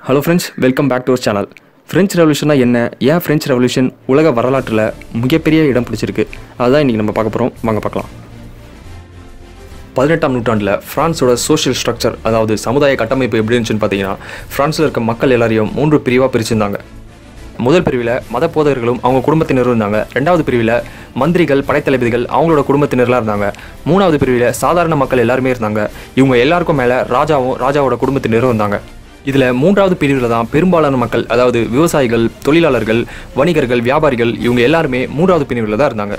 hello friends welcome back to our channel French ரெவல்யூஷனா என்ன ஏன் ஃப்ரெஞ்ச் ரெவல்யூஷன் உலக வரலாற்றில் மிகப்பெரிய இடம் பிடிச்சிருக்கு அதுதான் இன்றைக்கி நம்ம பார்க்க போகிறோம் வாங்க பார்க்கலாம் பதினெட்டாம் நூற்றாண்டில் ஃப்ரான்ஸோட சோஷியல் ஸ்ட்ரக்சர் அதாவது சமுதாய கட்டமைப்பு எப்படி இருந்துச்சுன்னு பார்த்தீங்கன்னா ஃப்ரான்ஸில் இருக்க மக்கள் எல்லாரையும் மூன்று பிரிவாக பிரிச்சிருந்தாங்க முதல் பிரிவில் மத போதகர்களும் அவங்க குடும்பத்தினரும் இருந்தாங்க ரெண்டாவது பிரிவில் மந்திரிகள் படைத்தளபதிகள் அவங்களோட குடும்பத்தினர்லாம் இருந்தாங்க மூணாவது பிரிவில் சாதாரண மக்கள் எல்லாருமே இருந்தாங்க இவங்க எல்லாருக்கும் மேலே ராஜாவும் ராஜாவோட குடும்பத்தினரும் இருந்தாங்க இதில் மூன்றாவது பிரிவில் தான் பெரும்பாலான மக்கள் அதாவது விவசாயிகள் தொழிலாளர்கள் வணிகர்கள் வியாபாரிகள் இவங்க எல்லாருமே மூன்றாவது பிரிவில் தான் இருந்தாங்க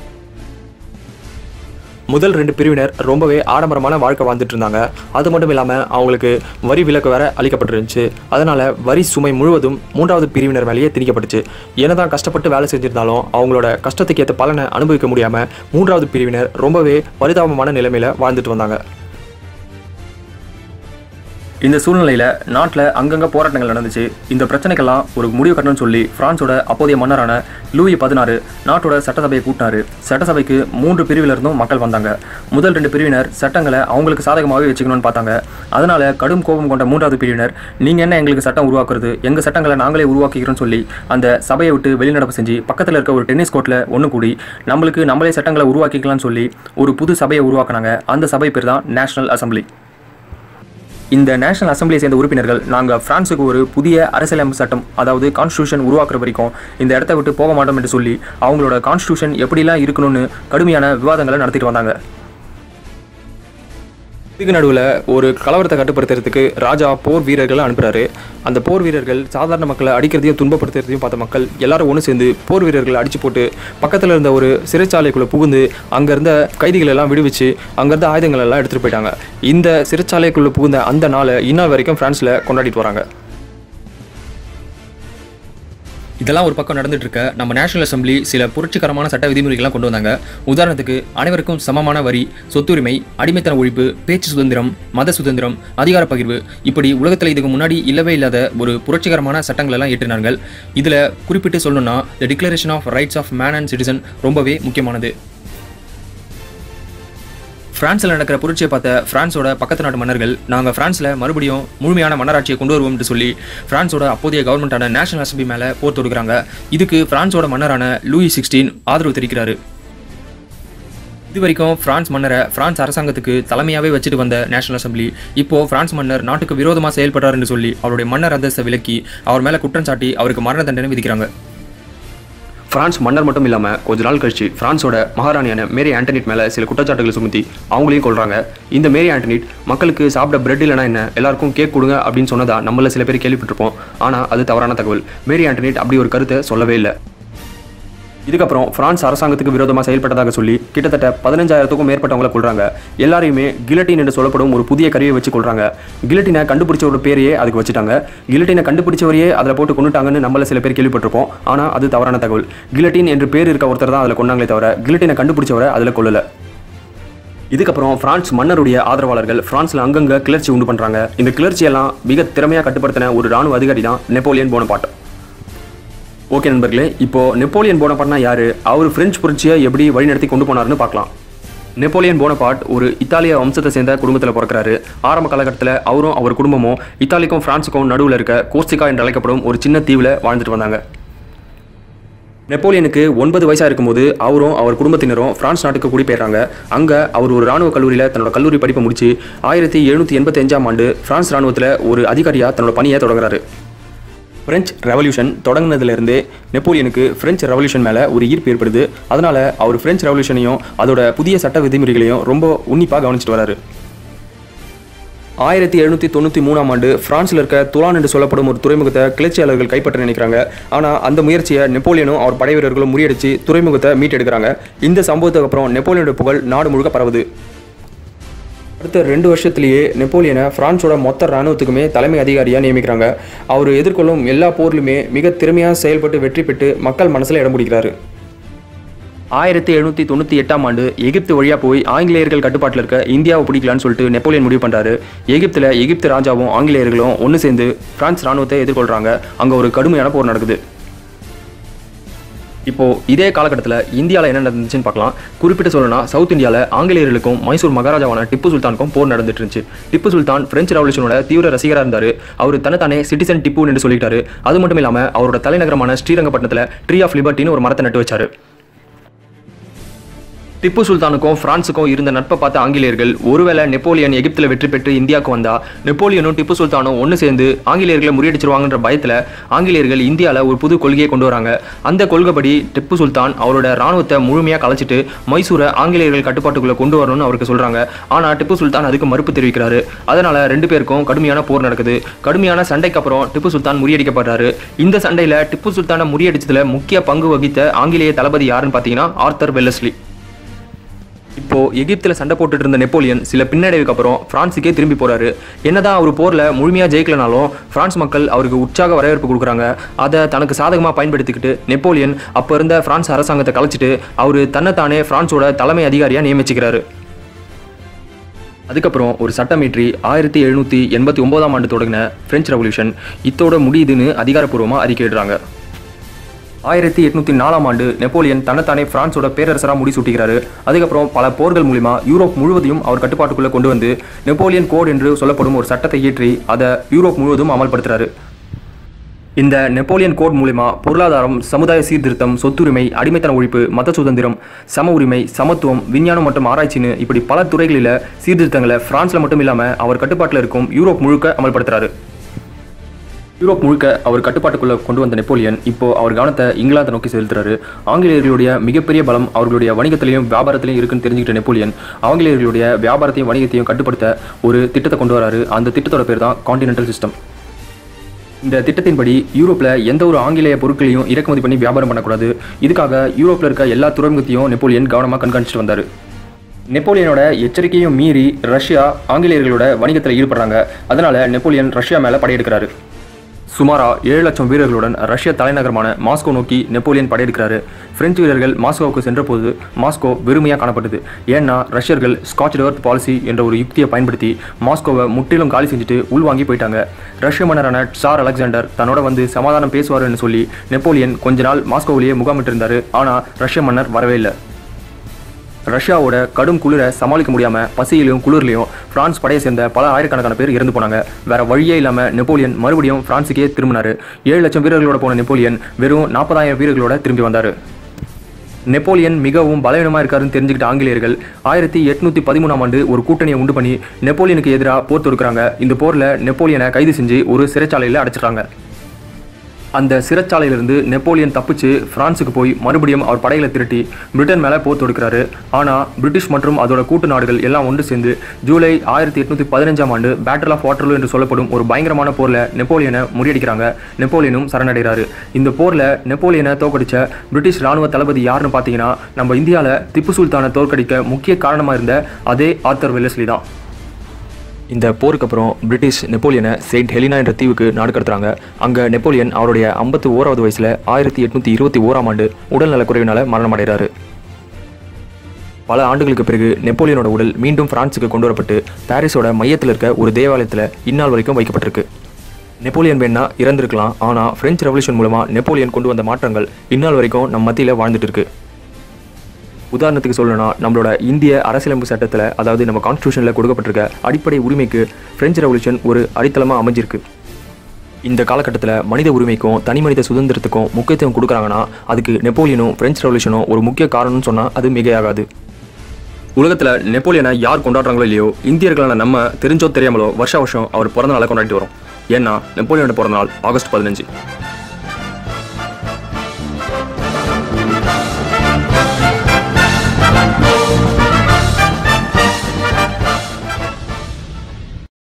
முதல் ரெண்டு பிரிவினர் ரொம்பவே ஆடம்பரமான வாழ்க்கை வாழ்ந்துட்டு இருந்தாங்க அது மட்டும் இல்லாமல் அவங்களுக்கு வரி விலக்கு வேற அளிக்கப்பட்டிருந்துச்சு அதனால வரி சுமை முழுவதும் மூன்றாவது பிரிவினர் மேலேயே திணிக்கப்பட்டுச்சு என்னதான் கஷ்டப்பட்டு வேலை செஞ்சிருந்தாலும் அவங்களோட கஷ்டத்துக்கு ஏற்ற பலனை அனுபவிக்க முடியாமல் மூன்றாவது பிரிவினர் ரொம்பவே பரிதாபமான நிலைமையில வாழ்ந்துட்டு வந்தாங்க இந்த சூழ்நிலையில் நாட்டில் அங்கங்கே போராட்டங்கள் நடந்துச்சு இந்த பிரச்சனைக்கெல்லாம் ஒரு முடிவு கட்டணும்னு சொல்லி பிரான்ஸோட அப்போதைய மன்னரான லூயி பதினாறு நாட்டோட சட்டசபையை கூட்டினாரு சட்டசபைக்கு மூன்று பிரிவில் இருந்தும் மக்கள் வந்தாங்க முதல் ரெண்டு பிரிவினர் சட்டங்களை அவங்களுக்கு சாதகமாகவே வச்சுக்கணும்னு பார்த்தாங்க அதனால கடும் கோபம் கொண்ட மூன்றாவது பிரிவினர் நீங்கள் என்ன எங்களுக்கு சட்டம் உருவாக்குறது எங்கள் சட்டங்களை நாங்களே உருவாக்கிக்கிறோம்னு சொல்லி அந்த சபையை விட்டு வெளிநடப்பு செஞ்சு பக்கத்தில் இருக்க ஒரு டென்னிஸ் கோர்ட்டில் ஒன்று கூடி நம்மளுக்கு நம்மளே சட்டங்களை உருவாக்கிக்கலாம்னு சொல்லி ஒரு புது சபையை உருவாக்குனாங்க அந்த சபை பேர் தான் நேஷனல் அசம்பிளி இந்த நேஷனல் அசம்பிளியை சேர்ந்த உறுப்பினர்கள் நாங்கள் பிரான்ஸுக்கு ஒரு புதிய அரசியலமைப்பு சட்டம் அதாவது கான்ஸ்டியூஷன் உருவாக்குற வரைக்கும் இந்த இடத்த விட்டு போக மாட்டோம் என்று சொல்லி அவங்களோட கான்ஸ்டியூஷன் எப்படிலாம் இருக்கணும்னு கடுமையான விவாதங்களை நடத்திட்டு வந்தாங்க இதுக்கு நடுவில் ஒரு கலவரத்தை கட்டுப்படுத்துறதுக்கு ராஜா போர் வீரர்களை அனுப்புறாரு அந்த போர் வீரர்கள் சாதாரண மக்களை அடிக்கிறதையும் துன்பப்படுத்துறதையும் பார்த்த மக்கள் எல்லாரும் ஒன்று சேர்ந்து போர் வீரர்களை அடிச்சு போட்டு பக்கத்தில் இருந்த ஒரு சிறைச்சாலைக்குள்ளே புகுந்து அங்கே இருந்த கைதிகள் எல்லாம் விடுவிச்சு அங்கேருந்த ஆயுதங்கள் எல்லாம் எடுத்துகிட்டு போயிட்டாங்க இந்த சிறைச்சாலைக்குள்ளே புகுந்த அந்த நாளை இன்ன வரைக்கும் ஃப்ரான்ஸில் கொண்டாடிட்டு வராங்க இதெல்லாம் ஒரு பக்கம் நடந்துட்டு இருக்க நம்ம நேஷனல் அசம்பிளி சில புரட்சிகரமான சட்ட விதிமுறைகள்லாம் கொண்டு வந்தாங்க உதாரணத்துக்கு அனைவருக்கும் சமமான வரி சொத்துரிமை அடிமைத்தன ஒழிப்பு பேச்சு சுதந்திரம் மத சுதந்திரம் அதிகார பகிர்வு இப்படி உலகத்தில் இதுக்கு முன்னாடி இல்லவே இல்லாத ஒரு புரட்சிகரமான சட்டங்கள் எல்லாம் ஏற்றினாங்க இதில் குறிப்பிட்டு சொல்லணும்னா the declaration of rights of man and citizen ரொம்பவே முக்கியமானது பிரான்ஸில் நடக்கிற புரட்சியை பார்த்த பிரான்ஸோட பக்கத்து நாட்டு மன்னர்கள் நாங்கள் பிரான்ஸில் மறுபடியும் முழுமையான மன்னராட்சியை கொண்டு வருவோம்னு சொல்லி பிரான்ஸோட அப்போதைய கவர்மெண்ட்டான நேஷனல் அசம்பிளி மேலே போர் தொடுக்கிறாங்க இதுக்கு பிரான்ஸோட மன்னரான லூயி சிக்ஸ்டீன் ஆதரவு தெரிவிக்கிறாரு இது வரைக்கும் பிரான்ஸ் மன்னரை பிரான்ஸ் அரசாங்கத்துக்கு தலைமையாகவே வச்சுட்டு வந்த நேஷனல் அசம்பிளி இப்போ பிரான்ஸ் மன்னர் நாட்டுக்கு விரோதமாக செயல்படுறாருன்னு சொல்லி அவருடைய மன்னர் அந்தஸ்தை விலக்கி அவர் மேலே குற்றம் சாட்டி அவருக்கு மரண தண்டனை விதிக்கிறாங்க பிரான்ஸ் மன்னர் மட்டும் இல்லாமல் கொஞ்ச நாள் கழிச்சு பிரான்ஸோட மகாராணியான மேரி ஆண்டனிட் மேலே சில குற்றச்சாட்டுகளை சுமத்தி அவங்களையும் கொள்றாங்க இந்த மேரி ஆண்டனிட் மக்களுக்கு சாப்பிட பிரெட் இல்லைனா என்ன எல்லாருக்கும் கேக் கொடுங்க அப்படின்னு சொன்னதா நம்மள சில பேர் கேள்விப்பட்டிருப்போம் ஆனால் அது தவறான தகவல் மேரி ஆண்டனிட் அப்படி ஒரு கருத்தை சொல்லவே இல்லை இதுக்கப்புறம் பிரான்ஸ் அரசாங்கத்துக்கு விரோதமாக செயல்பட்டதாக சொல்லி கிட்டத்தட்ட பதினஞ்சாயிரத்துக்கும் மேற்பட்டவங்களை கொள்றாங்க எல்லாரையுமே கிலட்டின் என்று சொல்லப்படும் ஒரு புதிய கருவியை வச்சு கொள்றாங்க கிலட்டினை கண்டுபிடிச்சவரோட பேரையே அதுக்கு வச்சுட்டாங்க கிலட்டினை கண்டுபிடிச்சவரையே அதில் போட்டு கொண்டுட்டாங்கன்னு நம்மள சில பேர் கேள்விப்பட்டிருப்போம் ஆனால் அது தவறான தகவல் கிலட்டின் என்று பேர் இருக்க ஒருத்தர் தான் அதில் கொண்டாங்களே தவிர கிலட்டினை கண்டுபிடிச்சவரை அதில் கொள்ளல இதுக்கப்புறம் பிரான்ஸ் மன்னருடைய ஆதரவாளர்கள் பிரான்ஸ்ல அங்கங்க கிளர்ச்சி உண்டு பண்றாங்க இந்த கிளர்ச்சியெல்லாம் மிக திறமையாக கட்டுப்படுத்தின ஒரு ராணுவ அதிகாரி தான் நெப்போலியன் போனபாட் ஓகே நண்பர்களே இப்போ நெப்போலியன் போனபாட்னா யாரு அவர் பிரெஞ்சு புரட்சியை எப்படி வழிநடத்தி கொண்டு போனாருன்னு பார்க்கலாம் நெப்போலியன் போனபாட் ஒரு இத்தாலிய வம்சத்தை சேர்ந்த குடும்பத்தில் பிறக்கிறாரு ஆரம்ப காலகட்டத்தில் அவரும் அவர் குடும்பமும் இத்தாலிக்கும் பிரான்ஸுக்கும் நடுவில் இருக்க கோர்சிகா என்று அழைக்கப்படும் ஒரு சின்ன தீவில் வாழ்ந்துட்டு வந்தாங்க நெப்போலியனுக்கு ஒன்பது வயசாக இருக்கும்போது அவரும் அவர் குடும்பத்தினரும் பிரான்ஸ் நாட்டுக்கு குடிபெயர்றாங்க அங்கே அவர் ஒரு ராணுவ கல்லூரியில் தன்னோட கல்லூரி படிப்பை முடிச்சு ஆயிரத்தி எழுநூற்றி எண்பத்தி அஞ்சாம் ஆண்டு பிரான்ஸ் ராணுவத்தில் ஒரு அதிகாரியாக தன்னோட பணியை தொடங்குறாரு பிரெஞ்சு ரெவல்யூஷன் தொடங்கினதுலேருந்தே நெப்போலியனுக்கு பிரெஞ்சு ரெவல்யூஷன் மேலே ஒரு ஈர்ப்பு ஏற்படுது அதனால் அவர் பிரெஞ்சு ரெவல்யூஷனையும் அதோட புதிய சட்ட விதிமுறைகளையும் ரொம்ப உன்னிப்பாக கவனிச்சிட்டு வராரு ஆயிரத்தி எழுநூற்றி தொண்ணூற்றி மூணாம் ஆண்டு பிரான்ஸில் இருக்க துலான் என்று சொல்லப்படும் ஒரு துறைமுகத்தை கிளர்ச்சியாளர்கள் கைப்பற்ற நினைக்கிறாங்க ஆனால் அந்த முயற்சியை நெப்போலியனும் அவர் படை வீரர்களும் முறியடிச்சு துறைமுகத்தை மீட்டெடுக்கிறாங்க இந்த சம்பவத்துக்கு அப்புறம் நெப்போலியனோட புகழ் நாடு முழுக்க பரவுது அடுத்த ரெண்டு வருஷத்துலேயே நெப்போலியனை பிரான்ஸோட மொத்த இராணுவத்துக்குமே தலைமை அதிகாரியாக நியமிக்கிறாங்க அவர் எதிர்கொள்ளும் எல்லா போர்லையுமே மிக திறமையாக செயல்பட்டு வெற்றி பெற்று மக்கள் மனசில் இடம் பிடிக்கிறாரு ஆயிரத்தி எழுநூற்றி தொண்ணூற்றி எட்டாம் ஆண்டு எகிப்து வழியாக போய் ஆங்கிலேயர்கள் கட்டுப்பாட்டில் இருக்க இந்தியாவை பிடிக்கலான்னு சொல்லிட்டு நெப்போலியன் முடிவு பண்ணுறாரு எகிப்தில் எகிப்து ராஜாவும் ஆங்கிலேயர்களும் ஒன்று சேர்ந்து பிரான்ஸ் ராணுவத்தை எதிர்கொள்கிறாங்க அங்கே ஒரு கடுமையான போர் நடக்குது இப்போ இதே காலகட்டத்தில் இந்தியாவில் என்ன நடந்துச்சுன்னு பார்க்கலாம் குறிப்பிட்டு சொல்லணும்னா சவுத் இந்தியாவில் ஆங்கிலேயர்களுக்கும் மைசூர் மகாராஜாவான டிப்பு சுல்தானுக்கும் போர் நடந்துட்டு இருந்துச்சு டிப்பு சுல்தான் பிரெஞ்சு ரெவல்யூஷனோட தீவிர ரசிகராக இருந்தார் அவர் தன்னைத்தானே சிட்டிசன் டிப்பு என்று சொல்லிட்டாரு அது மட்டும் இல்லாமல் அவரோட தலைநகரமான ஸ்ரீரங்கப்பட்டினத்தில் ட்ரீ ஆஃப் லிபர்ட்டின்னு ஒரு மரத்தை நட்டு வச்சாரு திப்பு சுல்தானுக்கும் பிரான்ஸுக்கும் இருந்த நட்பை பார்த்த ஆங்கிலேயர்கள் ஒருவேளை நெப்போலியன் எகிப்தில் வெற்றி பெற்று இந்தியாவுக்கு வந்தா நெப்போலியனும் திப்பு சுல்தானும் ஒன்று சேர்ந்து ஆங்கிலேயர்களை முறியடிச்சிருவாங்கன்ற பயத்தில் ஆங்கிலேயர்கள் இந்தியாவில் ஒரு புது கொள்கையை கொண்டு வராங்க அந்த கொள்கைப்படி திப்பு சுல்தான் அவரோட ராணுவத்தை முழுமையாக கலைச்சிட்டு மைசூரை ஆங்கிலேயர்கள் கட்டுப்பாட்டுக்குள்ளே கொண்டு வரணும்னு அவருக்கு சொல்கிறாங்க ஆனால் திப்பு சுல்தான் அதுக்கு மறுப்பு தெரிவிக்கிறாரு அதனால் ரெண்டு பேருக்கும் கடுமையான போர் நடக்குது கடுமையான சண்டைக்கு அப்புறம் திப்பு சுல்தான் முறியடிக்கப்படுறாரு இந்த சண்டையில் திப்பு சுல்தானை முறியடிச்சதுல முக்கிய பங்கு வகித்த ஆங்கிலேய தளபதி யாருன்னு பார்த்தீங்கன்னா ஆர்த்தர் வெல்லஸ்லி இப்போ எகிப்தில் சண்டை போட்டுட்டு இருந்த நெப்போலியன் சில பின்னடைவுக்கு அப்புறம் பிரான்ஸுக்கே திரும்பி போறாரு என்னதான் அவர் போர்ல முழுமையா ஜெயிக்கலனாலும் பிரான்ஸ் மக்கள் அவருக்கு உற்சாக வரவேற்பு கொடுக்குறாங்க அதை தனக்கு சாதகமா பயன்படுத்திக்கிட்டு நெப்போலியன் அப்ப இருந்த பிரான்ஸ் அரசாங்கத்தை கலைச்சிட்டு அவர் தன்னைத்தானே பிரான்ஸோட தலைமை அதிகாரியா நியமிச்சுக்கிறாரு அதுக்கப்புறம் ஒரு சட்டம் இயற்றி ஆயிரத்தி எழுநூற்றி எண்பத்தி ஒன்பதாம் ஆண்டு தொடங்கின பிரெஞ்சு ரெவல்யூஷன் இத்தோட முடியுதுன்னு அதிகாரப்பூர்வமாக அறிக்கையிடுறாங்க ஆயிரத்தி எட்நூத்தி நாலாம் ஆண்டு நெப்போலியன் தன்னைத்தானே பிரான்ஸோட பேரரசராக முடிசூட்டுகிறாரு அதுக்கப்புறம் பல போர்கள் மூலிமா யூரோப் முழுவதையும் அவர் கட்டுப்பாட்டுக்குள்ளே கொண்டு வந்து நெப்போலியன் கோட் என்று சொல்லப்படும் ஒரு சட்டத்தை இயற்றி அதை யூரோப் முழுவதும் அமல்படுத்துறாரு இந்த நெப்போலியன் கோட் மூலிமா பொருளாதாரம் சமுதாய சீர்திருத்தம் சொத்துரிமை அடிமைத்தன ஒழிப்பு மத சுதந்திரம் சம உரிமை சமத்துவம் விஞ்ஞானம் மற்றும் ஆராய்ச்சின்னு இப்படி பல துறைகளில் சீர்திருத்தங்களை பிரான்ஸ்ல மட்டும் இல்லாமல் அவர் கட்டுப்பாட்டில் இருக்கும் யூரோப் முழுக்க அமல்படுத்துறாரு யூரோப் முழுக்க அவர் கட்டுப்பாட்டுக்குள்ள கொண்டு வந்த நெப்போலியன் இப்போ அவர் கவனத்தை இங்கிலாந்தை நோக்கி செலுத்துறாரு ஆங்கிலேயர்களுடைய மிகப்பெரிய பலம் அவர்களுடைய வணிகத்திலையும் வியாபாரத்திலையும் இருக்குன்னு தெரிஞ்சுக்கிட்ட நெப்போலியன் ஆங்கிலேயர்களுடைய வியாபாரத்தையும் வணிகத்தையும் கட்டுப்படுத்த ஒரு திட்டத்தை கொண்டு வராரு அந்த திட்டத்தோட பேர் தான் கான்டினென்டல் சிஸ்டம் இந்த திட்டத்தின்படி யூரோப்பில் எந்த ஒரு ஆங்கிலேய பொருட்களையும் இறக்குமதி பண்ணி வியாபாரம் பண்ணக்கூடாது இதுக்காக யூரோப்பில் இருக்க எல்லா துறைமுகத்தையும் நெப்போலியன் கவனமாக கண்காணிச்சிட்டு வந்தார் நெப்போலியனோட எச்சரிக்கையும் மீறி ரஷ்யா ஆங்கிலேயர்களோட வணிகத்தில் ஈடுபடுறாங்க அதனால நெப்போலியன் ரஷ்யா மேலே படையெடுக்கிறாரு சுமாரா ஏழு லட்சம் வீரர்களுடன் ரஷ்ய தலைநகரமான மாஸ்கோ நோக்கி நெப்போலியன் படையெடுக்கிறாரு பிரெஞ்சு வீரர்கள் மாஸ்கோவுக்கு சென்றபோது மாஸ்கோ வெறுமையாக காணப்பட்டது ஏன்னா ரஷ்யர்கள் ஸ்காட்ச் டெவர்த் பாலிசி என்ற ஒரு யுக்தியை பயன்படுத்தி மாஸ்கோவை முற்றிலும் காலி செஞ்சுட்டு உள்வாங்கி போயிட்டாங்க ரஷ்ய மன்னரான சார் அலெக்சாண்டர் தன்னோட வந்து சமாதானம் பேசுவாருன்னு சொல்லி நெப்போலியன் கொஞ்ச நாள் மாஸ்கோவிலேயே முகாமிட்டிருந்தாரு ஆனால் ரஷ்ய மன்னர் வரவே இல்லை ரஷ்யாவோட கடும் குளிரை சமாளிக்க முடியாம பசியிலையும் குளிர்லையும் பிரான்ஸ் படையை சேர்ந்த பல ஆயிரக்கணக்கான பேர் இறந்து போனாங்க வேற வழியே இல்லாம நெப்போலியன் மறுபடியும் பிரான்ஸுக்கே திரும்பினாரு ஏழு லட்சம் வீரர்களோட போன நெப்போலியன் வெறும் நாற்பதாயிரம் வீரர்களோட திரும்பி வந்தாரு நெப்போலியன் மிகவும் பலவீனமாக இருக்காருன்னு தெரிஞ்சுக்கிட்ட ஆங்கிலேயர்கள் ஆயிரத்தி எட்நூத்தி பதிமூணாம் ஆண்டு ஒரு கூட்டணியை உண்டு பண்ணி நெப்போலியனுக்கு எதிராக போர் தொடுக்கிறாங்க இந்த போரில் நெப்போலியனை கைது செஞ்சு ஒரு சிறைச்சாலையில் அடைச்சிட்டாங்க அந்த சிறைச்சாலையிலிருந்து நெப்போலியன் தப்பிச்சு பிரான்ஸுக்கு போய் மறுபடியும் அவர் படைகளை திரட்டி பிரிட்டன் மேலே போர் தொடுக்கிறாரு ஆனால் பிரிட்டிஷ் மற்றும் அதோட கூட்டு நாடுகள் எல்லாம் ஒன்று சேர்ந்து ஜூலை ஆயிரத்தி எட்நூத்தி பதினஞ்சாம் ஆண்டு பேட்டில் ஆஃப் வாட்டர்லூ என்று சொல்லப்படும் ஒரு பயங்கரமான போரில் நெப்போலியனை முறியடிக்கிறாங்க நெப்போலியனும் சரணடைகிறாரு இந்த போரில் நெப்போலியனை தோற்கடிச்ச பிரிட்டிஷ் ராணுவ தளபதி யாருன்னு பார்த்தீங்கன்னா நம்ம இந்தியாவில் திப்பு சுல்தானை தோற்கடிக்க முக்கிய காரணமாக இருந்த அதே ஆர்த்தர் வெல்லஸ்லி தான் இந்த போருக்கு அப்புறம் பிரிட்டிஷ் நெப்போலியனை செயின்ட் ஹெலினா என்ற தீவுக்கு நாடு கடத்துறாங்க அங்கே நெப்போலியன் அவருடைய ஐம்பத்து ஓராவது வயசில் ஆயிரத்தி எட்நூற்றி இருபத்தி ஓராம் ஆண்டு உடல்நலக்குறைவினால மரணம் அடைகிறாரு பல ஆண்டுகளுக்கு பிறகு நெப்போலியனோட உடல் மீண்டும் பிரான்ஸுக்கு கொண்டு வரப்பட்டு பாரிஸோட மையத்தில் இருக்க ஒரு தேவாலயத்தில் இந்நாள் வரைக்கும் வைக்கப்பட்டிருக்கு நெப்போலியன் வேணா இறந்திருக்கலாம் ஆனால் பிரெஞ்சு ரெவல்யூஷன் மூலமாக நெப்போலியன் கொண்டு வந்த மாற்றங்கள் இந்நாள் வரைக்கும் நம்ம மத்தியில் வாழ்ந்துட்டு இருக்கு உதாரணத்துக்கு சொல்லணும்னா நம்மளோட இந்திய அரசியலமைப்பு சட்டத்தில் அதாவது நம்ம கான்ஸ்டியூஷனில் கொடுக்கப்பட்டிருக்க அடிப்படை உரிமைக்கு பிரெஞ்சு ரெவல்யூஷன் ஒரு அடித்தளமாக அமைஞ்சிருக்கு இந்த காலகட்டத்தில் மனித உரிமைக்கும் தனி மனித சுதந்திரத்துக்கும் முக்கியத்துவம் கொடுக்குறாங்கன்னா அதுக்கு நெப்போலியனும் பிரெஞ்சு ரெவல்யூஷனும் ஒரு முக்கிய காரணம்னு சொன்னால் அது மிகையாகாது உலகத்தில் நெப்போலியனை யார் கொண்டாடுறாங்களோ இல்லையோ இந்தியர்களான நம்ம தெரிஞ்சோ தெரியாமலோ வருஷ வருஷம் அவர் பிறந்த நாளை கொண்டாடிட்டு வரோம் ஏன்னா நெப்போலியனோட பிறந்த நாள் ஆகஸ்ட் பதினஞ்சு